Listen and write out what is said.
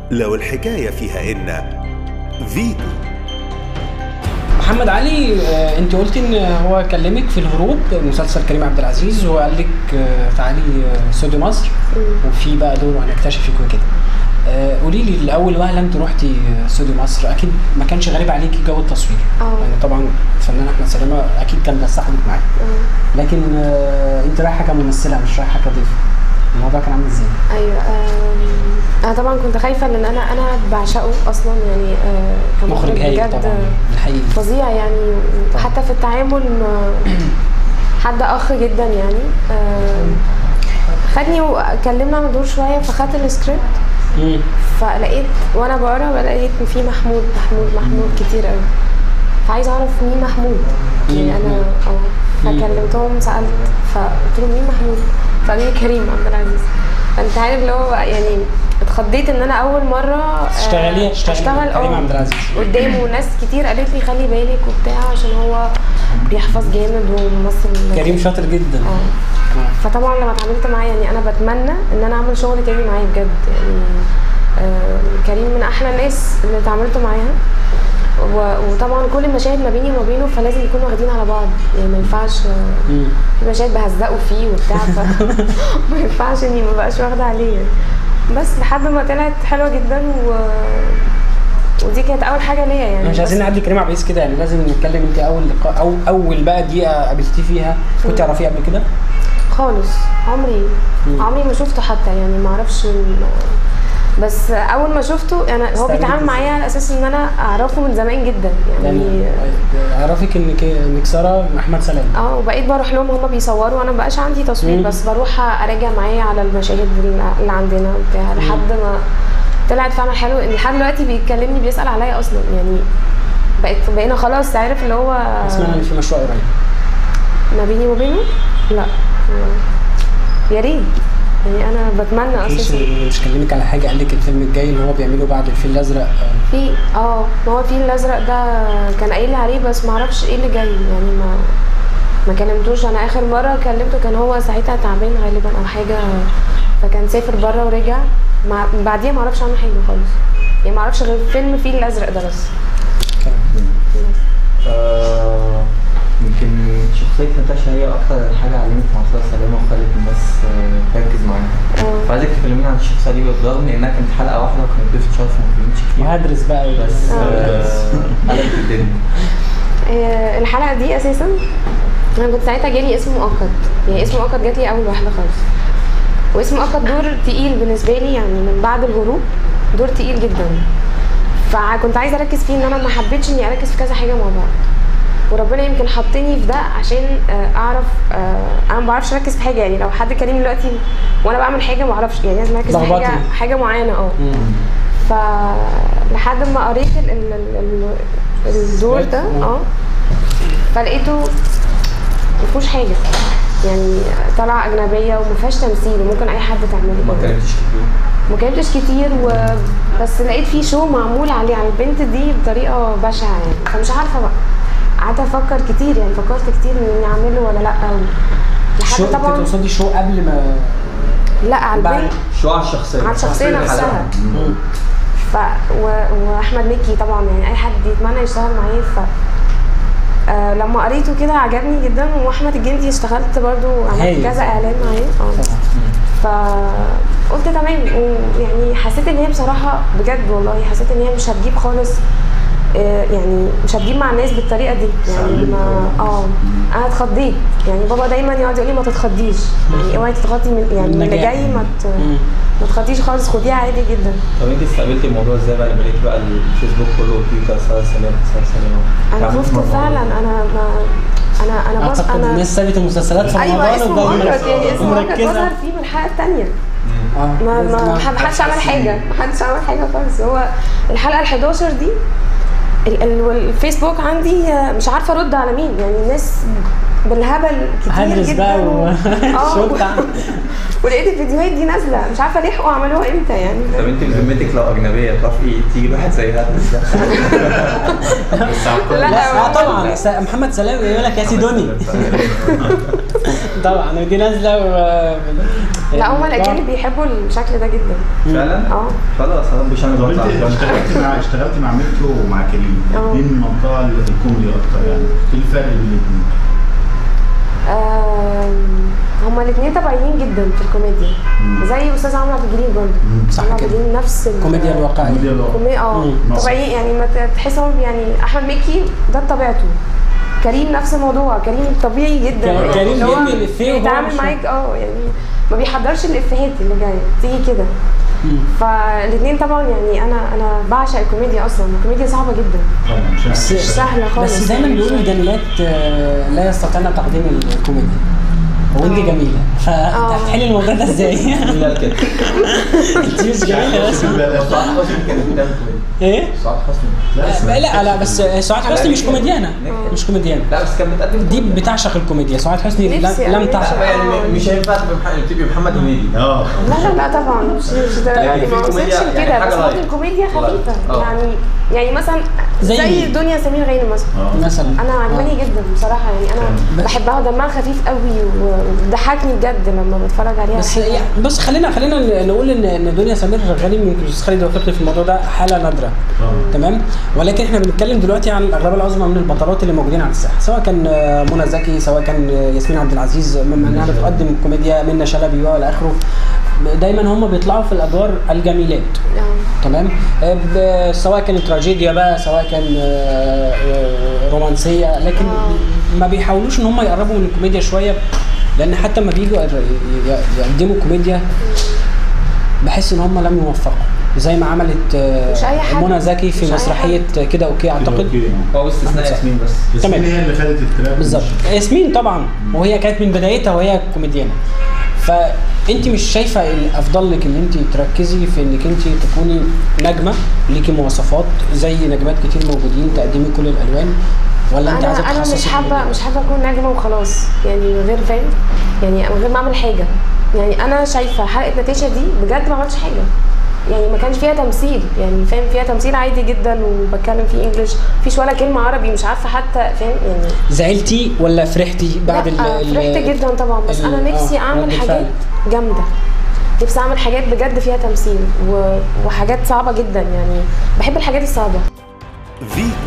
لو الحكاية فيها إن فيتو محمد علي آه، انت قلت ان هو كلمك في الهروب مسلسل كريم عبد العزيز وقال لك آه، تعالي آه، استوديو مصر وفي بقى دور وهنكتشفك وكده آه، قولي لي الاول وهله انت رحتي آه، استوديو مصر اكيد ما كانش غريب عليكي جو التصوير اه. يعني طبعا الفنان احمد سلامه اكيد كان بيستحملك معاه لكن آه، انت رايحه كممثله مش رايحه كضيفه الموضوع كان عامل ازاي؟ ايوه آم، انا طبعا كنت خايفه لان انا انا بعشقه اصلا يعني آه، كمخرج مخرج هايل بجد طبعا الحقيقي فظيع يعني وحتى في التعامل ما- حد اخ جدا يعني آم، خدني وكلمنا عن دور شويه فخدت السكريبت مم. فلقيت وانا بقرا لقيت إن في محمود محمود محمود كتير قوي فعايزه اعرف مين محمود يعني انا اه فكلمتهم سالت فقلت لهم مين محمود فقالوا لي كريم عبد العزيز فانت عارف اللي هو يعني اتخضيت ان انا اول مره آه، تشتغلي تشتغلي اشتغل كريم اه عبد العزيز قدامه ناس كتير قالت لي خلي بالك وبتاع عشان هو بيحفظ جامد وممثل كريم شاطر جدا اه آه. فطبعا لما اتعاملت معاه يعني انا بتمنى ان انا اعمل شغل تاني معاه بجد يعني آه كريم من احلى الناس اللي اتعاملت معاها و- وطبعا كل المشاهد ما بيني وما بينه فلازم يكونوا واخدين على بعض يعني ما ينفعش آه، مم. في مشاهد بهزقه فيه وبتاع فما ينفعش اني ما بقاش واخده عليه يعني بس لحد ما طلعت حلوه جدا و... ودي كانت اول حاجه ليا يعني مش عايزين بس- نعدي كريم عبد العزيز كده يعني لازم نتكلم انت اول لقاء او اول بقى دقيقه قابلتيه فيها كنت تعرفيه قبل كده؟ خالص عمري مم. عمري ما شفته حتى يعني ما اعرفش ال- بس اول ما شفته انا هو استقبلت بيتعامل ازاي؟ معايا على اساس ان انا اعرفه من زمان جدا يعني يعني اعرفك انك انك ساره احمد سلام اه وبقيت بروح لهم هما بيصوروا انا مبقاش عندي تصوير مم. بس بروح اراجع معاه على المشاهد اللي عندنا وبتاع لحد ما طلعت فعلا حلو ان لحد دلوقتي بيكلمني بيسال عليا اصلا يعني بقيت بقينا خلاص عارف اللي هو اسمعنا ان في مشروع قريب ما بيني وبينه لا يا ريت يعني انا بتمنى مش اساسا مش كلمك على حاجه قال لك الفيلم الجاي اللي هو بيعمله بعد الفيل الازرق آه، في اه ما هو الفيل الازرق ده كان قايل لي عليه بس ما اعرفش ايه اللي جاي يعني ما ما كلمتوش انا اخر مره كلمته كان هو ساعتها تعبان غالبا او حاجه فكان سافر بره ورجع مع بعديها ما اعرفش عنه حاجه خالص يعني ما اعرفش غير فيلم الفيل الازرق ده بس كلام. آه، يمكن شخصية ناتاشا هي أكتر حاجة علمت مع مسلسل سلامة وخلت الناس آه، تركز معاها. اه فعايزك تكلميني عن الشخصية دي بالرغم إنها كانت حلقة واحدة وكانت ضيفة شرف ما اتكلمتش كتير وهدرس بقى بس آه. آه، قلبت الدنيا. آه، الحلقه دي اساسا انا كنت ساعتها جالي اسم مؤقت يعني اسم مؤقت جات لي اول واحده خالص واسم مؤقت دور تقيل بالنسبه لي يعني من بعد الهروب دور تقيل جدا فكنت عايزه اركز فيه ان انا ما حبيتش اني اركز في كذا حاجه مع بعض وربنا يمكن حطني في ده عشان آه، اعرف آه، انا ما بعرفش اركز في حاجه يعني لو حد كلمني دلوقتي وانا بعمل حاجه ما اعرفش يعني لازم اركز في لخبطني. حاجه حاجه معينه اه مم. فلحد ما قريت ال ال ال ال الدور ده اه فلقيته مفيهوش حاجه يعني طالعه اجنبيه وما فيهاش تمثيل وممكن اي حد تعمله ما اتكلمتش كتير. ما كلمتش كتير و... بس لقيت في شو معمول عليه على البنت دي بطريقه بشعه يعني فمش عارفه بقى قعدت افكر كتير يعني فكرت كتير اني اعمله ولا لا شو لحد انت طبعا تقصدي شو قبل ما لا على بعد- البنت شو على الشخصية؟ على الشخصية الحلقة. نفسها. مم. ف و... واحمد مكي طبعا يعني اي حد يتمنى يشتغل معاه ف آه لما قريته كده عجبني جدا واحمد الجندي اشتغلت برضو عملت هايل. كذا اعلان معاه اه فقلت تمام ويعني حسيت ان هي بصراحه بجد والله حسيت ان هي مش هتجيب خالص آه، يعني مش هتجيب مع الناس بالطريقه دي يعني ما اه انا اتخضيت يعني بابا دايما يقعد يقول لي ما تتخضيش يعني اوعي تتخضي من يعني من اللي النجاح. جاي ما ت- مم. ما تخضيش خالص خديها عادي جدا طب انت استقبلتي الموضوع ازاي بقى لما لقيتي بقى الفيسبوك كله تويتر سلام سلام سلام سلام انا تعاملتي خفت مع الموضوع فعلا ده؟ انا ما انا انا بص اعتقد انا الناس سابت المسلسلات في ايوه رمضان اسمه وبقوا مؤقت يعني اسمه مؤقت مركزة. بظهر فيه من الحلقه الثانيه اه ما لازم- ما ما حدش عمل حاجه ما حدش عمل حاجه خالص هو الحلقه ال 11 دي ال- ال- الفيسبوك عندي آه، مش عارفه ارد على مين يعني الناس بالهبل كتير هدرس جدا بقى و... و... اه شو بتاع ولقيت الفيديوهات دي نازله مش عارفه لحقوا عملوها امتى يعني طب انت بذمتك لو اجنبيه توافقي تيجي واحد زي هاتس ده بس عبقري. لا، لا آه طبعا س- محمد سلام يقول لك يا سيدوني طبعا ودي نازله و... لا هما الاجانب بيحبوا الشكل ده جدا فعلا اه خلاص انا مش انا طب بطلع انت اشتغلت مع اشتغلت مع ميرتو ومع كريم اه. الاثنين من المنطقه الكوميدي اكتر يعني ايه الفرق بين الاثنين؟ آم، هما الاثنين طبيعيين جدا في الكوميديا زي استاذ عمرو عبد الجليل برضه صح عمرو عبد كده. الجليل نفس ال- الكوميديا الواقعيه كوميديا الواقع. كومي اه مم. طبيعي يعني ما ت- تحس هو يعني احمد مكي ده طبيعته كريم نفس الموضوع كريم طبيعي جدا ك- كريم اللي هو بيرمي الإفيه وهو بيتعامل مش- معاك اه يعني ما بيحضرش الافيهات اللي جايه تيجي كده مم. فالاثنين طبعا يعني انا انا بعشق الكوميديا اصلا الكوميديا صعبه جدا طبعا مش بس مش سهله خالص بس دايما بيقولوا الجميلات آه، لا يستطيعن تقديم الكوميديا وانت جميله فانت آه. هتحلي الموضوع ده ازاي؟ لا كده انت مش جميله بس سعاد حسني كانت بتعمل كوميدي ايه؟ سعاد حسني لا لا لا بس سعاد حسني مش كوميديانه مش كوميديانه لا بس كانت بتقدم دي كوميدي. بتعشق الكوميديا سعاد حسني لم, نفسي لم أعمل- تعشق لا، يعني مش هينفع تبقى محمد تبقى محمد هنيدي اه لا لا لا طبعا مش مش ده يعني يعني في ما وصلش كوميديا- يعني لكده حاجة بس لايت. ممكن كوميديا لايت. خفيفه اه. يعني يعني مثلا زي زي, مين؟ دنيا سمير غانم مثلا اه مثلا انا عجباني جدا بصراحه يعني انا بس- بحبها ودمها خفيف قوي وبتضحكني بجد لما بتفرج عليها بس حلوة. يعني بص خلينا خلينا نقول ان ان دنيا سمير غانم يمكن استاذ خالد يوافقني في الموضوع ده حاله نادره اه تمام ولكن احنا بنتكلم دلوقتي عن الاغلبيه العظمى من البطلات اللي موجودين على الساحه سواء كان آه، منى زكي سواء كان آه، ياسمين عبد العزيز بما انها بتقدم كوميديا منى شلبي والى اخره دايما هم بيطلعوا في الادوار الجميلات آه. تمام آه، ب- سواء كانت تراجيديا بقى سواء كان آه، آه، رومانسيه لكن آه. ما بيحاولوش ان هم يقربوا من الكوميديا شويه لان حتى لما بييجوا ي- ي- يقدموا كوميديا بحس ان هم لم يوفقوا زي ما عملت آه، مش أي حد. منى زكي في مش أي مسرحيه كده اوكي اعتقد أوكي. هو باستثناء ياسمين بس بس تمام. مين هي اللي خدت التراك بالظبط ياسمين طبعا وهي كانت من بدايتها وهي كوميديانه فانت مش شايفه الافضل لك ان انت تركزي في انك انت تكوني نجمه ليكي مواصفات زي نجمات كتير موجودين تقدمي كل الالوان ولا انت عايزه انا انا تخصصي مش في حابه الكوميديا؟ مش حابه اكون نجمه وخلاص يعني من غير فاهم يعني من غير ما اعمل حاجه يعني انا شايفه حلقه نتيجه دي بجد ما عملتش حاجه يعني ما كانش فيها تمثيل يعني فاهم فيها تمثيل عادي جدا وبتكلم فيه انجلش مفيش ولا كلمه عربي مش عارفه حتى فاهم يعني زعلتي ولا فرحتي بعد ال لا ال- فرحت جدا طبعا بس ال- انا نفسي آه، اعمل رد حاجات الفعل. جامده نفسي اعمل حاجات بجد فيها تمثيل و... وحاجات صعبه جدا يعني بحب الحاجات الصعبه فيتو